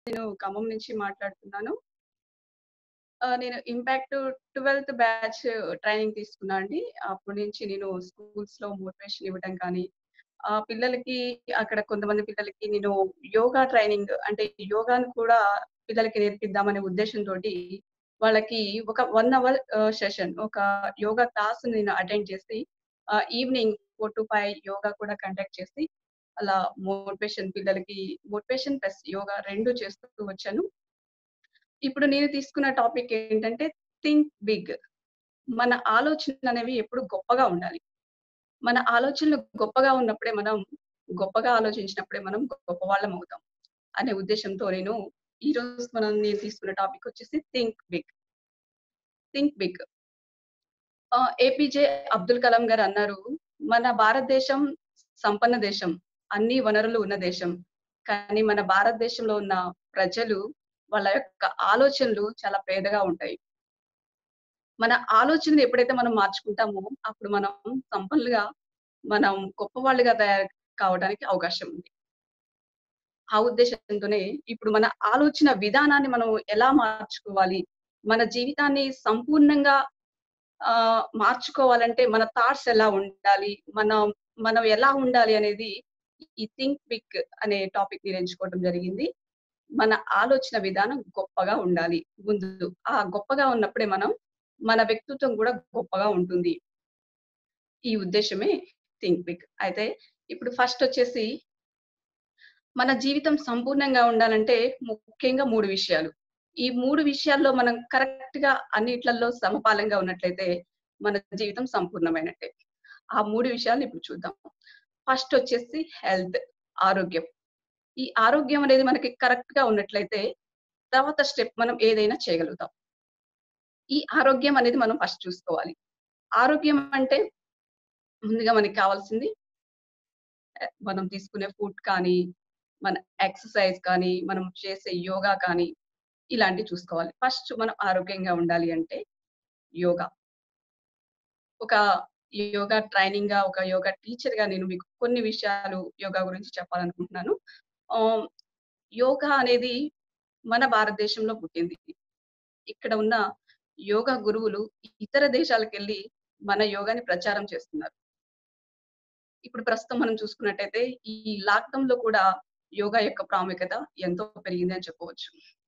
నేను ఖమ్మం నుంచి మాట్లాడుతున్నాను. ఆహ్, నేను ఇంపాక్ట్ 12థ్ బ్యాచ్ ట్రైనింగ్ తీసుకున్నా అండి. అప్పటి నుంచి నేను స్కూల్స్‌లో మోటివేషన్ ఇవ్వటం కానీ, ఆహ్, పిల్లలకి అక్కడ కొంతమంది పిల్లలకి నేను యోగా ట్రైనింగ్ అంటే యోగాను కూడా పిల్లలకి నేర్పిద్దామనే ఉద్దేశంతోటి వాళ్ళకి ఒక 1 అవర్ ఆహ్, సెషన్ ఒక యోగా క్లాస్ నేను అటెండ్ చేసి ఆహ్, ఈవినింగ్ 4-5 యోగా కూడా కండక్ట్ చేసి అలా మోటివేషన్ పిల్లలకి మోటివేషన్ ప్లస్ యోగా 2 చేస్తూ వచ్చాను. ఇప్పుడు నేను తీసుకున్న టాపిక్ ఏంటంటే థింక్ బిగ్. మన ఆలోచనలనేవి ఎప్పుడు గొప్పగా ఉండాలి. మన ఆలోచనలు గొప్పగా ఉన్నప్పుడే మనం గొప్పగా ఆలోచించినప్పుడే మనం గొప్పవాళ్ళం అవుతాం. అనే ఉద్దేశంతో నేను ఈరోజు మనం నేను తీసుకున్న టాపిక్ వచ్చేసి think big. Think big. Ah, APJ Abdul Kalam garu అన్నారు, మన భారతదేశం సంపన్న దేశం. అన్ని వనరులు ఉన్న దేశం. కానీ మన భారతదేశంలో ఉన్న ప్రజలు వాళ్ళ యొక్క ఆలోచనలు చాలా పేదగా ఉంటాయి. మన ఆలోచనలు ఎప్పుడైతే మనం మార్చుకుంటామో అప్పుడు మనం సంపన్నులుగా మనం గొప్పవాళ్ళుగా తయారు కావడానికి అవకాశం ఉంది. ఆ ఉద్దేశంతోనే ఇప్పుడు మన ఆలోచన విధానాన్ని మనం ఎలా మార్చుకోవాలి? మన జీవితాన్ని సంపూర్ణంగా ఆహ్, మార్చుకోవాలంటే మన థాట్స్ ఎలా ఉండాలి? మనం మనం ఎలా ఉండాలి అనేది ఈ థింక్ బిగ్ అనే టాపిక్ నేను ఎంచుకోవడం జరిగింది. మన ఆలోచన విధానం గొప్పగా ఉండాలి ముందు. ఆ గొప్పగా ఉన్నప్పుడే మనం మన వ్యక్తిత్వం కూడా గొప్పగా ఉంటుంది. ఈ ఉద్దేశ్యమే థింక్ బిగ్. అయితే ఇప్పుడు ఫస్ట్ వచ్చేసి మన జీవితం సంపూర్ణంగా ఉండాలంటే ముఖ్యంగా 3 విషయాలు. ఈ 3 విషయాల్లో మనం కరెక్ట్‌గా అన్నిట్లల్లో సమపాలంగా ఉన్నట్లయితే మన జీవితం సంపూర్ణమైనట్టే. ఆ 3 విషయాలను ఇప్పుడు చూద్దాం. ఫస్ట్ వచ్చేసి హెల్త్ ఆరోగ్యం. ఈ ఆరోగ్యం అనేది మనకి కరెక్ట్‌గా ఉన్నట్లయితే తర్వాత స్టెప్ మనం ఏదైనా చేయగలుగుతాం. ఈ ఆరోగ్యం అనేది మనం ఫస్ట్ చూసుకోవాలి. ఆరోగ్యం అంటే ముందుగా మనకి కావాల్సింది ఆహ్, మనం తీసుకునే ఫుడ్ కానీ, మన ఎక్సర్‌సైజ్ కానీ, మనం చేసే యోగా కానీ ఇలాంటివి చూసుకోవాలి. ఫస్ట్ మనం ఆరోగ్యంగా ఉండాలి అంటే యోగా. ఒక యోగా ట్రైనింగ్‌గా, ఒక యోగా టీచర్‌గా నేను మీకు కొన్ని విషయాలు యోగా గురించి చెప్పాలనుకుంటున్నాను. ఆహ్, యోగా అనేది మన భారతదేశంలో పుట్టింది. ఇక్కడ ఉన్న యోగా గురువులు ఇతర దేశాలకెళ్ళి మన యోగాని ప్రచారం చేస్తున్నారు. ఇప్పుడు ప్రస్తుతం మనం చూసుకున్నట్టయితే ఈ లాక్‌డౌన్‌లో కూడా యోగా యొక్క ప్రాముఖ్యత ఎంతో పెరిగింది అని చెప్పవచ్చు.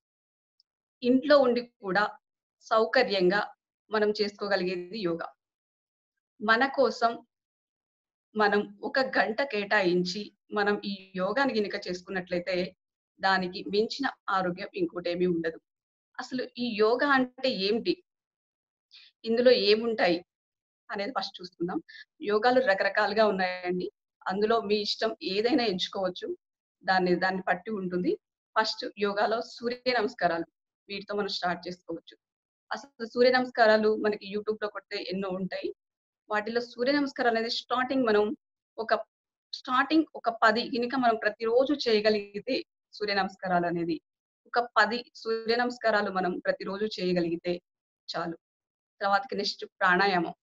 ఇంట్లో ఉండి కూడా సౌకర్యంగా మనం చేసుకోగలిగేది యోగా. మన కోసం మనం ఒక గంట కేటాయించి మనం ఈ యోగాని గనుక చేసుకున్నట్లయితే దానికి మించిన ఆరోగ్యం ఇంకోటేమీ ఉండదు. అసలు ఈ యోగా అంటే ఏంటి? ఇందులో ఏముంటాయి? అనేది ఫస్ట్ చూసుకుందాం. యోగాలు రకరకాలుగా ఉన్నాయండి. అందులో మీ ఇష్టం ఏదైనా ఎంచుకోవచ్చు. దాన్ని దాన్ని బట్టి ఉంటుంది. ఫస్ట్ యోగాలో సూర్య నమస్కారాలు. వీటితో మనం స్టార్ట్ చేసుకోవచ్చు. అసలు సూర్య నమస్కారాలు మనకి యూట్యూబ్‌లో కొడితే ఎన్నో ఉంటాయి. వాటిలో సూర్య నమస్కారాలు అనేది స్టార్టింగ్ మనం ఒక స్టార్టింగ్ ఒక 10 గినక మనం ప్రతిరోజు చేయగలిగితే సూర్య నమస్కారాలు అనేది ఒక 10 సూర్య నమస్కారాలు మనం ప్రతిరోజు చేయగలిగితే చాలు. తర్వాతకి నెక్స్ట్ ప్రాణాయామం.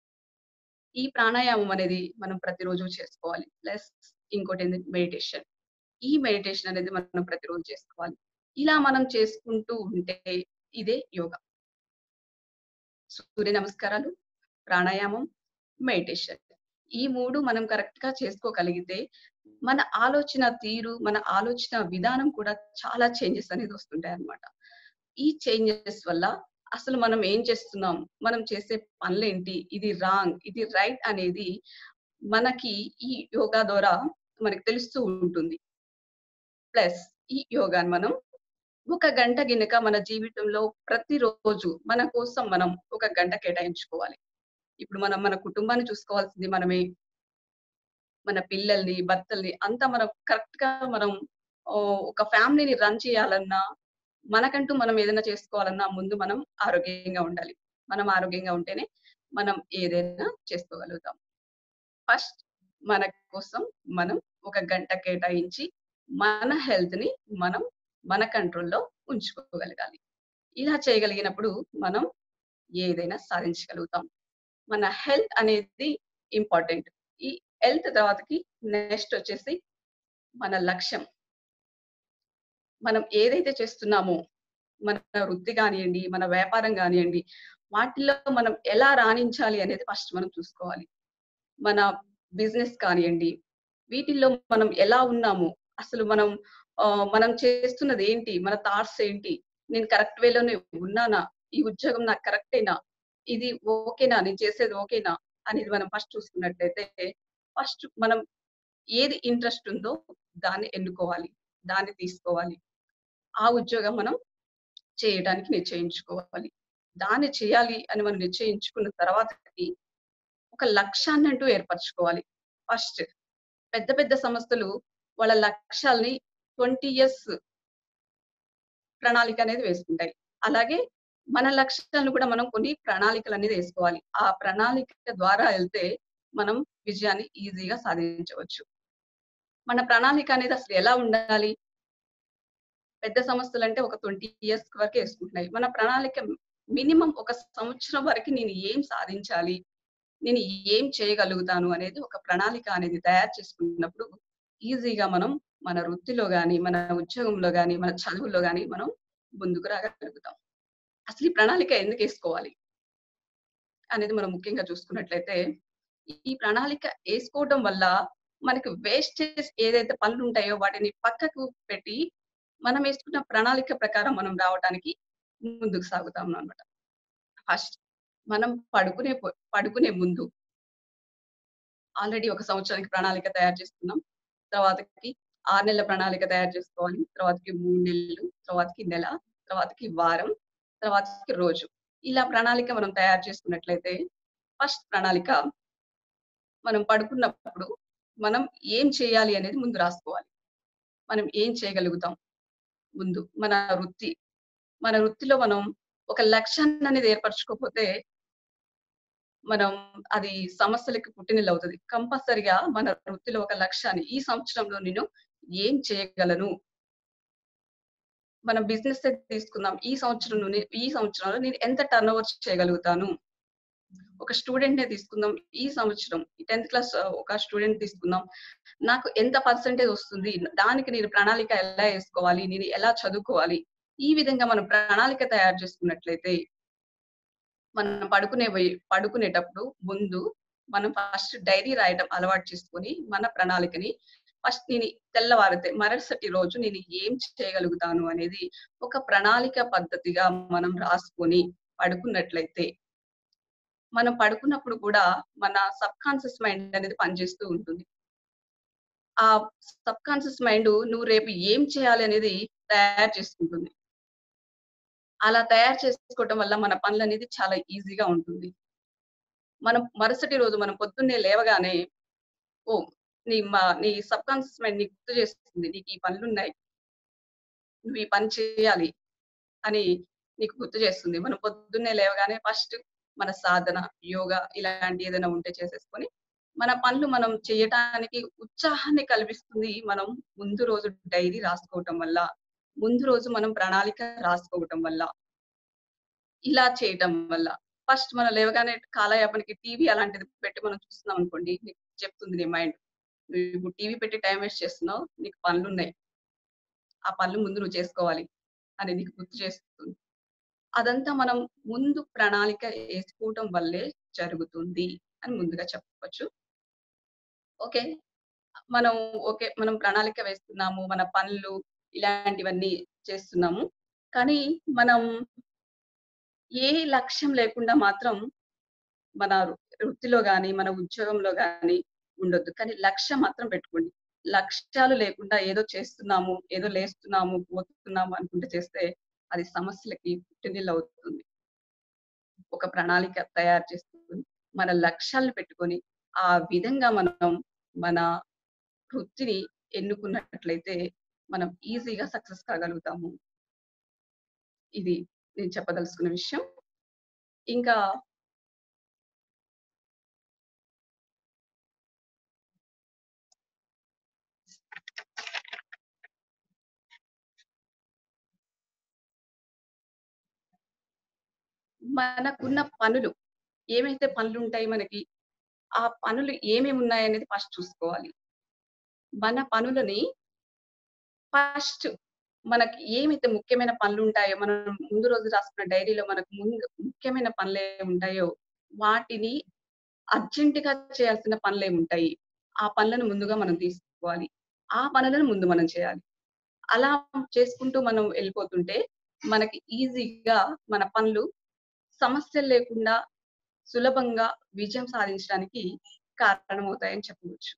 ఈ ప్రాణాయామం అనేది మనం ప్రతిరోజు చేసుకోవాలి. ప్లస్ ఇంకోటేంటంటే మెడిటేషన్. ఈ మెడిటేషన్ అనేది మనం ప్రతిరోజు చేసుకోవాలి. ఇలా మనం చేసుకుంటూ ఉంటే ఇదే యోగా. సూర్య నమస్కారాలు, ప్రాణాయామం, మెడిటేషన్. ఈ 3 మనం కరెక్ట్‌గా చేసుకోగలిగితే మన ఆలోచన తీరు, మన ఆలోచన విధానం కూడా చాలా చేంజెస్ అనేది వస్తుంటాయన్నమాట. ఈ చేంజెస్ వల్ల అసలు మనం ఏం చేస్తున్నాం? మనం చేసే పనులేంటి? ఇది రాంగ్, ఇది రైట్ అనేది మనకి ఈ యోగా ద్వారా మనకు తెలుస్తూ ఉంటుంది. ప్లస్ ఈ యోగాని మనం ఒక గంట గినక మన జీవితంలో ప్రతిరోజు మన కోసం మనం ఒక గంట కేటాయించుకోవాలి. ఇప్పుడు మనం మన కుటుంబాన్ని చూసుకోవాల్సింది మనమే. మన పిల్లల్ని, భర్తల్ని అంతా మనం కరెక్ట్‌గా మనం ఆహ్, ఒక ఫ్యామిలీని రన్ చేయాలన్నా, మనకంటూ మనం ఏదైనా చేసుకోవాలన్నా ముందు మనం ఆరోగ్యంగా ఉండాలి. మనం ఆరోగ్యంగా ఉంటేనే మనం ఏదైనా చేసుకోగలుగుతాం. ఫస్ట్ మన కోసం మనం ఒక గంట కేటాయించి మన హెల్త్‌ని మనం మన కంట్రోల్‌లో ఉంచుకోగలగాలి. ఇలా చేయగలిగినప్పుడు మనం ఏదైనా సాధించగలుగుతాం. మన హెల్త్ అనేది ఇంపార్టెంట్. ఈ హెల్త్ తర్వాతకి నెక్స్ట్ వచ్చేసి మన లక్ష్యం. మనం ఏదైతే చేస్తున్నామో మన వృత్తి గానియండి, మన వ్యాపారం గానియండి, వాటిల్లో మనం ఎలా రాణించాలి అనేది ఫస్ట్ మనం చూసుకోవాలి. మన బిజినెస్ కానియండి, వీటిల్లో మనం ఎలా ఉన్నాము? అసలు మనం ఆహ్, మనం చేస్తున్నది ఏంటి? మన థాట్స్ ఏంటి? నేను కరెక్ట్ వేలోనే ఉన్నానా? ఈ ఉద్యోగం నాకు కరెక్టేనా? ఇది ఓకేనా? నేను చేసేది ఓకేనా? అనేది మనం ఫస్ట్ చూసుకున్నట్లయితే, ఫస్ట్ మనం ఏది ఇంట్రెస్ట్ ఉందో దాన్ని ఎన్నుకోవాలి. దాన్ని తీసుకోవాలి. ఆ ఉద్యోగం మనం చేయడానికి నిశ్చయించుకోవాలి. దాన్ని చేయాలి అని మనం నిశ్చయించుకున్న తర్వాతకి ఒక లక్ష్యాన్నంటూ ఏర్పరచుకోవాలి. ఫస్ట్ పెద్ద పెద్ద సంస్థలు వాళ్ళ లక్ష్యాల్ని 20 ఇయర్స్ ప్రణాళిక అనేది వేసుకుంటాయి. అలాగే మన లక్ష్యాలను కూడా మనం కొన్ని ప్రణాళికలనేది ఏసుకోవాలి. ఆ ప్రణాళిక ద్వారా ఎళ్తే మనం విజయాన్ని ఈజీగా సాధించవచ్చు. మన ప్రణాళిక అనేది అసలు ఎలా ఉండాలి? పెద్ద సంస్థలంటే ఒక 20 ఇయర్స్ వరకే ఏసుకుంటున్నాయి. మన ప్రణాళిక మినిమమ్ ఒక సంవత్సరం వరకి నేను ఏం సాధించాలి? నేను ఏం చేయగలుగుతాను? అనేది ఒక ప్రణాళిక అనేది తయారు చేసుకున్నప్పుడు ఈజీగా మనం మన వృత్తిలో గాని, మన ఉద్యోగంలో గాని, మన చదువుల్లో గాని మనం ముందుకు రాగలుగుతాం. అసలు ఈ ప్రణాళిక ఎందుకేసుకోవాలి? అనేది మనం ముఖ్యంగా చూసుకున్నట్లయితే, ఈ ప్రణాళిక ఏసుకోవటం వల్ల మనకి వేస్టేజ్ ఏదైతే పనులుంటాయో వాటిని పక్కకు పెట్టి, మనం ఏసుకున్న ప్రణాళిక ప్రకారం మనం రావటానికి ముందుకు సాగుతామనమాట. ఫస్ట్ మనం పడుకునే పొ పడుకునే ముందు ఆల్రెడీ ఒక సంవత్సరానికి ప్రణాళిక తయారు చేసుకున్నాం. తర్వాతకి 6 నెలల ప్రణాళిక తయారు చేసుకోవాలి. తర్వాతకి 3 నెలలు, తర్వాతకి నెల, తర్వాతకి వారం, తర్వాతకి రోజు. ఇలా ప్రణాళిక మనం తయారు చేసుకున్నట్లయితే, ఫస్ట్ ప్రణాళిక మనం పడుకున్నప్పుడు మనం ఏం చేయాలి అనేది ముందు రాసుకోవాలి. మనం ఏం చేయగలుగుతాం? ముందు మన వృత్తి. మన వృత్తిలో మనం ఒక లక్ష్యాన్ననేది ఏర్పరచుకోకపోతే మనం అది సమస్యలకి పుట్టినిల్లవుతది. కంపల్సరీగా మన వృత్తిలో ఒక లక్ష్యాన్ని ఈ సంవత్సరంలో నేను ఏం చేయగలను? మనం బిజినెస్సే తీసుకుందాం. ఈ సంవత్సరంలోనే ఈ సంవత్సరంలో నేను ఎంత టర్నోవర్ చేయగలుగుతాను? ఒక స్టూడెంట్‌నే తీసుకుందాం. ఈ సంవత్సరం 10థ్ క్లాస్ ఒక స్టూడెంట్ తీసుకుందాం. నాకు ఎంత పర్సెంటేజ్ వస్తుంది? దానికి నేను ప్రణాళిక ఎలా ఏసుకోవాలి? నేను ఎలా చదువుకోవాలి? ఈ విధంగా మనం ప్రణాళిక తయారు చేసుకున్నట్లయితే మనం పడుకునే వై పడుకునేటప్పుడు ముందు మనం ఫస్ట్ డైరీ రాయడం అలవాటు చేసుకొని, మన ప్రణాళికని ఫస్ట్ నేను తెల్లవారితే మరుసటి రోజు నేను ఏం చేయగలుగుతాను అనేది ఒక ప్రణాళిక పద్ధతిగా మనం రాసుకొని పడుకున్నట్లయితే మనం పడుకున్నప్పుడు కూడా మన సబ్‌కాన్షియస్ మైండ్ అనేది పనిచేస్తూ ఉంటుంది. ఆ సబ్‌కాన్షియస్ మైండు నువ్వు రేపు ఏం చేయాలి అనేది తయారు చేసుకుంటుంది. అలా తయారు చేసుకోవటం వల్ల మన పనులనేది చాలా ఈజీగా ఉంటుంది. మనం మరుసటి రోజు మనం పొద్దున్నే లేవగానే ఓహ్! నీ మ నీ సబ్‌కాన్షియస్ మైండ్ నీకు గుర్తు చేస్తుంది. నీకు ఈ పనులున్నాయి. నువ్వు ఈ పని చేయాలి అని నీకు గుర్తు చేస్తుంది. మనం పొద్దున్నే లేవగానే ఫస్ట్ మన సాధన, యోగా ఇలాంటి ఏదైనా ఉంటే చేసేసుకొని, మన పనులు మనం చేయటానికి ఉత్సాహాన్ని కల్పిస్తుంది. మనం ముందు రోజు డైరీ రాసుకోవటం వల్ల, ముందు రోజు మనం ప్రణాళిక రాసుకోవటం వల్ల. ఇలా చేయటం వల్ల. ఫస్ట్ మనం లేవగానే కాలయాపనకి టీవీ అలాంటిది పెట్టి మనం చూస్తున్నాం అనుకోండి, నీకు చెప్తుంది నీ మైండ్. నువ్వు టీవీ పెట్టి టైమ్ వేస్ట్ చేస్తున్నావు. నీకు పనులున్నాయి. ఆ పనులు ముందు నువ్వు చేసుకోవాలి అని నీకు గుర్తు చేస్తుంది. అదంతా మనం ముందు ప్రణాళిక ఏసుకోవటం వల్లే జరుగుతుంది అని ముందుగా చెప్పొచ్చు. ఓకే. మనం ఓకే. మనం ప్రణాళిక వేస్తున్నాము. మన పనులు ఇలాంటివన్నీ చేస్తున్నాము. కానీ మనం ఏ లక్ష్యం లేకుండా మాత్రం మన వృ వృత్తిలో గాని, మన ఉద్యోగంలో గాని ఉండొద్దు. కానీ లక్ష్యం మాత్రం పెట్టుకోండి. లక్ష్యాలు లేకుండా ఏదో చేస్తున్నాము, ఏదో లేస్తున్నాము, పోతున్నాము అనుకుంటే చేస్తే అది సమస్యలకి పుట్టినిల్లవుతుంది. ఒక ప్రణాళిక తయారు చేసుకొని, మన లక్ష్యాలను పెట్టుకొని, ఆ విధంగా మనం మన వృత్తిని ఎన్నుకున్నట్లయితే మనం ఈజీగా సక్సెస్ కాగలుగుతాము. ఇది నేను చెప్పదలుచుకున్న విషయం. ఇంకా మనకున్న పనులు ఏవైతే పనులుంటాయి మనకి, ఆ పనులు ఏమేమున్నాయనేది ఫస్ట్ చూసుకోవాలి. మన పనులని ఫస్ట్ మనకి ఏమైతే ముఖ్యమైన పనులుంటాయో, మనం ముందు రోజు రాసుకున్న డైరీలో మనకు ముందు ముఖ్యమైన పనులేముంటాయో, వాటిని అర్జెంట్‌గా చేయాల్సిన పనులేముంటాయి. ఆ పనులను ముందుగా మనం తీసుకోవాలి. ఆ పనులను ముందు మనం చేయాలి. అలా చేసుకుంటూ మనం ఎళ్ళిపోతుంటే, మనకి ఈజీగా మన పనులు సమస్యలు లేకుండా, సులభంగా విజయం సాధించడానికి కారణమవుతాయని చెప్పవచ్చు.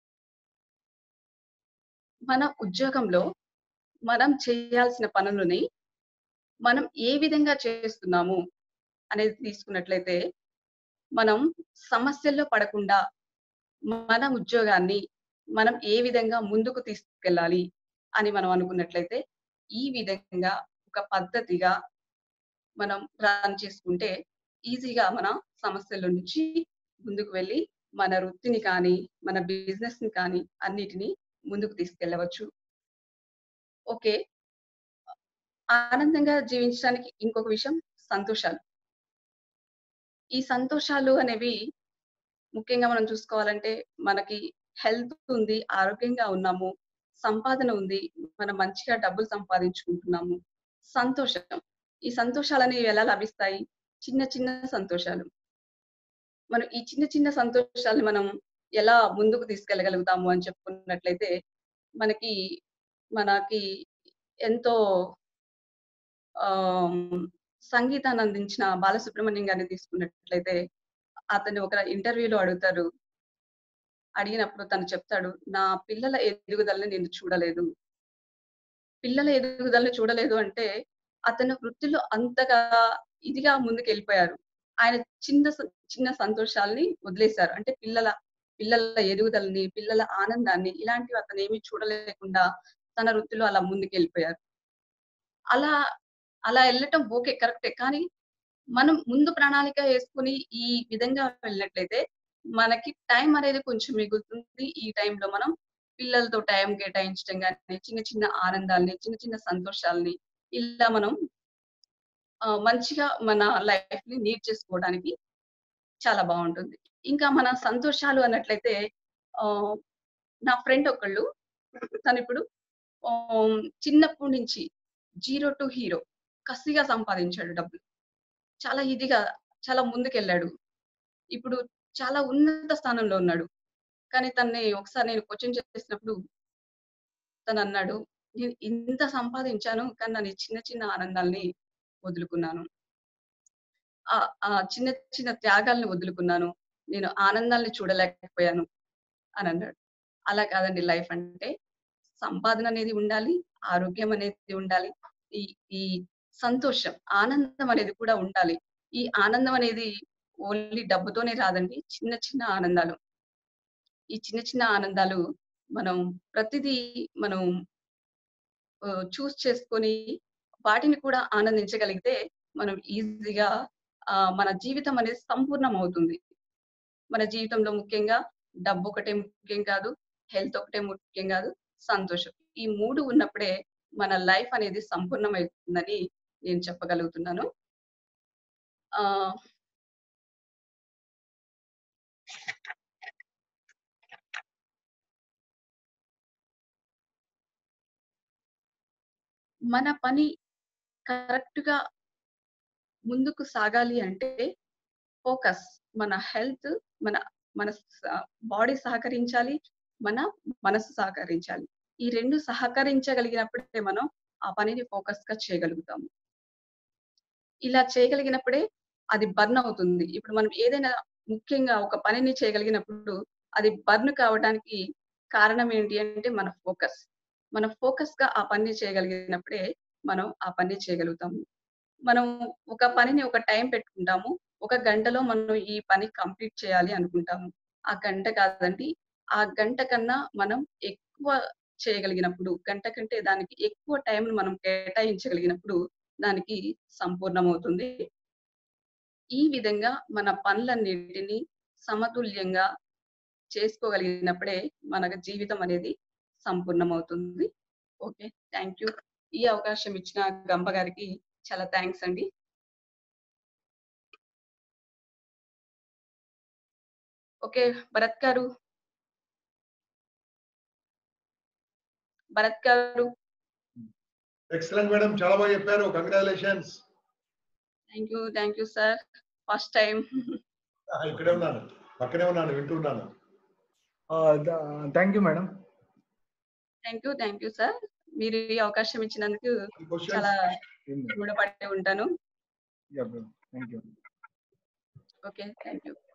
మన ఉద్యోగంలో మనం చేయాల్సిన పనులని, మనం ఏ విధంగా చేస్తున్నాము అనేది తీసుకున్నట్లయితే, మనం సమస్యల్లో పడకుండా, మన ఉద్యోగాన్ని మనం ఏ విధంగా ముందుకు తీసుకెళ్ళాలి అని మనం అనుకున్నట్లయితే, ఈ విధంగా ఒక పద్ధతిగా మనం రన్ చేసుకుంటే, ఈజీగా మన సమస్యల నుంచి ముందుకు వెళ్లి, మన వృత్తిని కానీ, మన బిజినెస్‌ని కానీ అన్నిటిని ముందుకు తీసుకెళ్ళవచ్చు. ఓకే. ఆనందంగా జీవించడానికి ఇంకొక విషయం సంతోషాలు. ఈ సంతోషాలు అనేవి ముఖ్యంగా మనం చూసుకోవాలంటే, మనకి హెల్త్ ఉంది, ఆరోగ్యంగా ఉన్నాము, సంపాదన ఉంది, మనం మంచిగా డబ్బులు సంపాదించుకుంటున్నాము. సంతోషం. ఈ సంతోషాలనేవి ఎలా లభిస్తాయి? చిన్న చిన్న సంతోషాలు. మనం ఈ చిన్న చిన్న సంతోషాల్ని మనం ఎలా ముందుకు తీసుకెళ్ళగలుగుతాము అని చెప్పుకున్నట్లయితే, మనకి మనకి ఎంతో ఆహ్, సంగీతాన్ని అందించిన బాలసుబ్రహ్మణ్యం గారిని తీసుకున్నట్లయితే, అతను ఒక ఇంటర్వ్యూలో అడుగుతారు. అడిగినప్పుడు తను చెప్తాడు, "నా పిల్లల ఎదుగుదలని నేను చూడలేదు." పిల్లల ఎదుగుదలని చూడలేదు అంటే, అతను వృత్తిలో అంతగా ఇదిగా ముందుకెళ్ళిపోయారు. ఆయన చిన్న స చిన్న సంతోషాల్ని వదిలేసారు. అంటే పిల్లల పిల్లల ఎదుగుదలని, పిల్లల ఆనందాన్ని ఇలాంటివి అతనేమి చూడలేకుండా తన వృత్తిలో అలా ముందుకెళ్ళిపోయారు. అలా అలా ఎళ్ళటం ఓకే. కరెక్టే. కానీ మనం ముందు ప్రణాళిక యేసుకొని ఈ విధంగా వెళ్ళినట్లయితే, మనకి టైం అనేది కొంచెం మిగులుతుంది. ఈ టైంలో మనం పిల్లలతో టైం కేటాయించడం గాని, చిన్న చిన్న ఆనందాల్ని, చిన్న చిన్న సంతోషాల్ని ఇలా మనం ఆహ్, మంచిగా మన లైఫ్‌ని లీడ్ చేసుకోవడానికి చాలా బావుంటుంది. ఇంకా మన సంతోషాలు అన్నట్లయితే ఆహ్, నా ఫ్రెండ్ ఒకళ్ళు తనిప్పుడు ఆహ్, చిన్నప్పటి నుంచి జీరో టు హీరో కసిగా సంపాదించాడు డబ్బులు. చాలా ఇదిగా చాలా ముందుకెళ్ళాడు. ఇప్పుడు చాలా ఉన్నత స్థానంలో ఉన్నాడు. కానీ తనని ఒకసారి నేను క్వెషన్ చేసినప్పుడు తనన్నాడు, "నేను ఇంత సంపాదించాను. కానీ నా చిన్న చిన్న ఆనందాల్ని వదులుకున్నాను. ఆ! ఆ చిన్న చిన్న త్యాగాల్ని వదులుకున్నాను. నేను ఆనందాల్ని చూడలేకపోయాను" అనన్నాడు. అలా కాదండి లైఫ్ అంటే. సంపాదన అనేది ఉండాలి. ఆరోగ్యం అనేది ఉండాలి. ఈ ఈ సంతోషం, ఆనందం అనేది కూడా ఉండాలి. ఈ ఆనందం అనేది ఓన్లీ డబ్బుతోనే రాదండి. చిన్న చిన్న ఆనందాలు. ఈ చిన్న చిన్న ఆనందాలు మనం ప్రతిదీ మనం ఆహ్, చూస్ చేసుకొని వాటిని కూడా ఆనందించగలిగితే మనం ఈజీగా ఆహ్, మన జీవితం అనేది సంపూర్ణమవుతుంది. మన జీవితంలో ముఖ్యంగా డబ్బొకటే ముఖ్యం కాదు. హెల్త్ ఒకటే ముఖ్యం కాదు. సంతోషం. ఈ 3 ఉన్నప్పుడే మన లైఫ్ అనేది సంపూర్ణమైతుందని నేను చెప్పగలుగుతున్నాను. ఆహ్ మన పని కరెక్ట్‌గా ముందుకు సాగాలి అంటే ఫోకస్. మన హెల్త్, మన మన స బాడీ సహకరించాలి. మన మనసు సహకరించాలి. ఈ 2 సహకరించగలిగినప్పుడే మనం ఆ పనిని ఫోకస్‌గా చేయగలుగుతాము. ఇలా చేయగలిగినప్పుడే అది బర్న్ అవుతుంది. ఇప్పుడు మనం ఏదైనా ముఖ్యంగా ఒక పనిని చేయగలిగినప్పుడు అది బర్న్ కావడానికి కారణం ఏంటి అంటే మన ఫోకస్. మన ఫోకస్‌గా ఆ పనిని చేయగలిగినప్పుడే మనం ఆ పని చేయగలుగుతాము. మనం ఒక పనిని ఒక టైం పెట్టుకుంటాము. ఒక గంటలో మనం ఈ పని కంప్లీట్ చేయాలి అనుకుంటాము. ఆ గంట కాదండి. ఆ గంట కన్నా మనం ఎక్కువ చేయగలిగినప్పుడు, గంట కంటే దానికి ఎక్కువ టైంని మనం కేటాయించగలిగినప్పుడు దానికి సంపూర్ణమవుతుంది. ఈ విధంగా మన పనులన్నిటిని సమతుల్యంగా చేసుకోగలిగినప్పుడే మన జీవితం అనేది సంపూర్ణమవుతుంది. ఓకే. Thank you. ఈ అవకాశం ఇచ్చిన గంప గారికి చాలా థాంక్స్ అండి. ఓకే. భరత్ గారు. భరత్ గారు. ఎక్సలెంట్ మేడం చాలా బాగా చెప్పారు congratulations thank you thank you sir first time ఇక్కడే ఉన్నాను పక్కనే ఉన్నాను వింటున్నాను thank you madam thank you thank you sir మీరు ఈ అవకాశం ఇచ్చినందుకు చాలా క్వశ్చన్స్ రుణపడి ఉంటాను thank you okay thank you